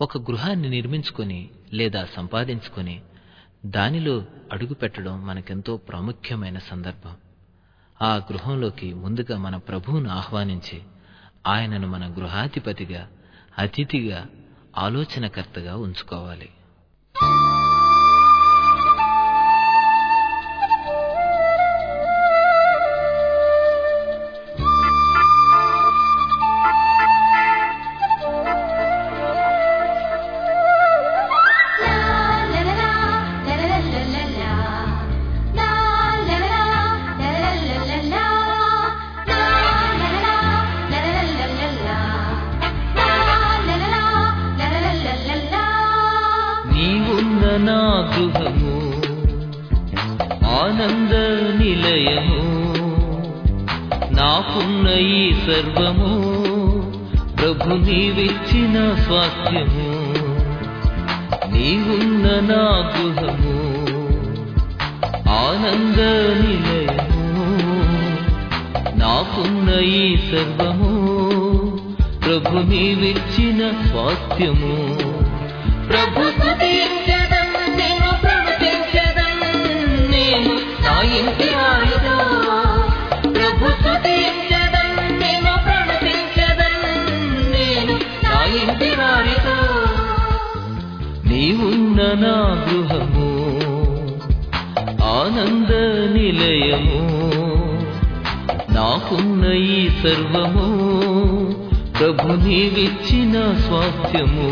ఒక గృహాన్ని నిర్మించుకొని లేదా సంపాదించుకొని దానిలో అడుగు పెట్టడం మనకెంతో ప్రాముఖ్యమైన సందర్భం ఆ గృహంలోకి ముందుగా మన ప్రభువును ఆహ్వానించి ఆయనను మన గృహాధిపతిగా అతిథిగా ఆలోచనకర్తగా ఉంచుకోవాలి నీవున్న నా గృహము ఆనంద నిలయము నాకున్న ఈ సర్వము ప్రభు నీవిచ్చిన స్వాస్థ్యము నీవున్న నా గృహము ఆనంద నిలయము నాకున్న ఈ సర్వము ప్రభు నీవిచ్చిన స్వాస్థ్యము ప్రభు స్తుతించెదం, నేను ప్రకటించెదం, నేను నా ఇంటి వారితో. ప్రభు స్తుతించెదం, నేను ప్రకటించెదం, నేను నా ఇంటి వారితో. నీవున్న నా గృహము ఆనంద నిలయము నాకున్న ఈ సర్వము ప్రభు నీవిచ్చిన స్వాస్థ్యము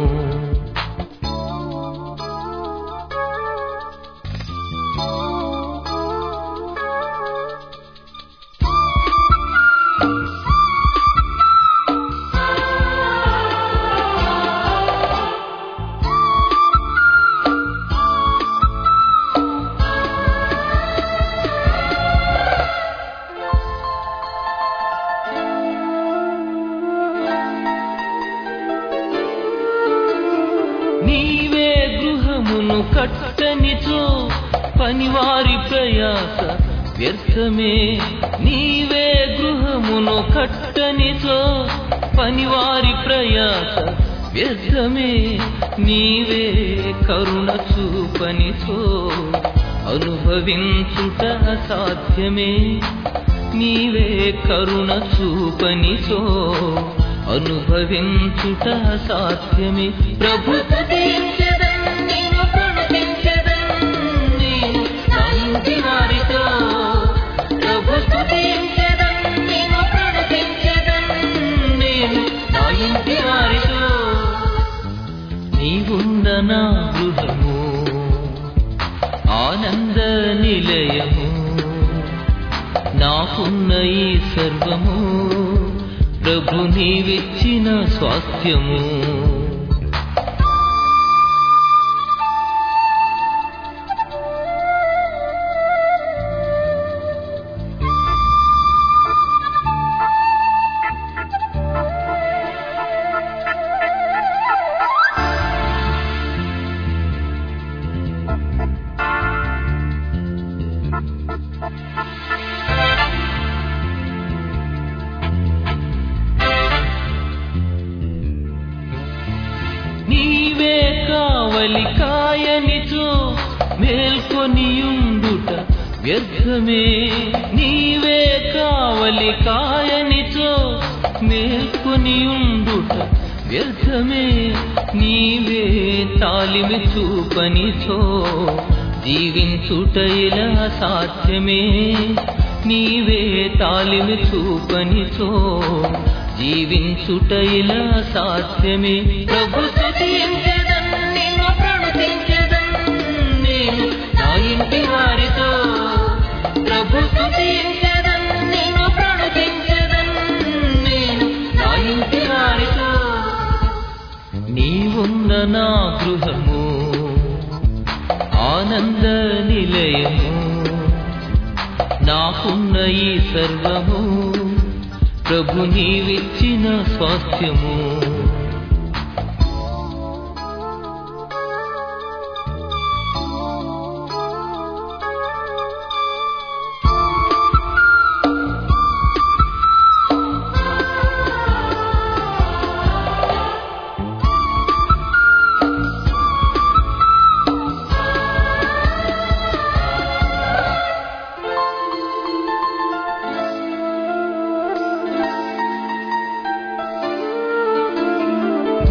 నీవే గృహమును కట్టనిచో పనివారి ప్రయాస వ్యర్థమే నీవే గృహమును కట్టనిచో పనివారి ప్రయాస వ్యర్థమే నీవే కరుణ చూపనిచో అనుభవించుట సాధ్యమే నీవే కరుణ చూపనిచో అనుభవించుట సాధ్యమే ప్రభు స్తుతించెదం, నేను ప్రణతించెదం, నేను నా ఇంటి వారితో. ప్రభు స్తుతించెదం, నేను ప్రణతించెదం, నేను నా ఇంటి వారితో. నీవున్న నా గృహము ఆనంద నిలయము నాకున్న ఈ సర్వము ప్రభు నీవిచ్చిన స్వాస్థ్యము నీవే కావలి కాయనిచో మేల్కొనియుండుట వ్యర్థమే నీవే కావలి కాయనిచో మేల్కొనియుండుట వ్యర్థమే నీవే తాలిమి చూపనిచో జీవించుట ఇలా సాధ్యమే నీవే తాలిమి చూపనిచో జీవించుట ఇలా సాధ్యమే ప్రభు స్తుతించెదం, నేను ప్రణతించెదం, నేను నా ఇంటి వారితో ప్రభు స్తుతించెదం, నేను ప్రణతించెదం, నేను నా ఇంటి వారితో నీవున్న నా గృహము ఆనంద నిలయము నాకున్న ఈ సర్వము ప్రభు నీవిచ్చిన స్వాస్థ్యము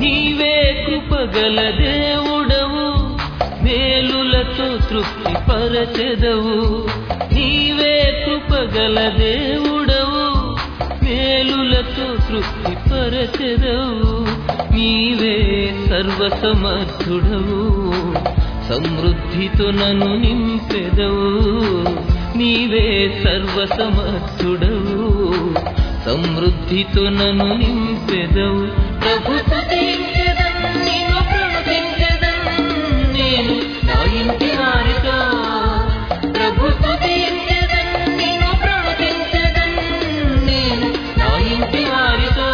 నీవే కృపగల దేవుడవు మేలులతో తృప్తి పరచెదవు నీవే కృపగల దేవుడవు మేలులతో తృప్తి పరచెదవు నీవే సర్వసమర్థుడవు సమృద్ధితో నన్ను నింపెదవు నీవే సర్వసమర్థుడవు సమృద్ధితో నన్ను నింపెదవు ప్రభు స్తుతించెదన్, నిన్ను ప్రణతించెదన్, నేను నా ఇంటి వారితో ప్రభు స్తుతించెదన్, నిన్ను ప్రణతించెదన్, నేను నా ఇంటి వారితో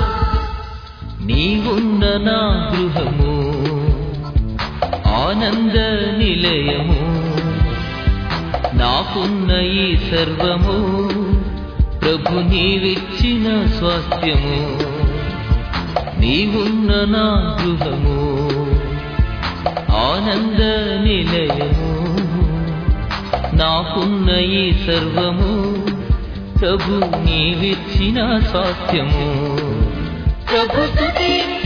నీవున్న నా గృహము ఆనంద నిలయము నాకున్న ఈ సర్వము ప్రభు నీవిచ్చిన స్వాస్థ్యము నీవున్న నా గృహము ఆనంద నిలయము నాకున్న ఈ సర్వము ప్రభు నీవిచ్చిన స్వాస్థ్యము ప్రభు స్తుతించెదన్,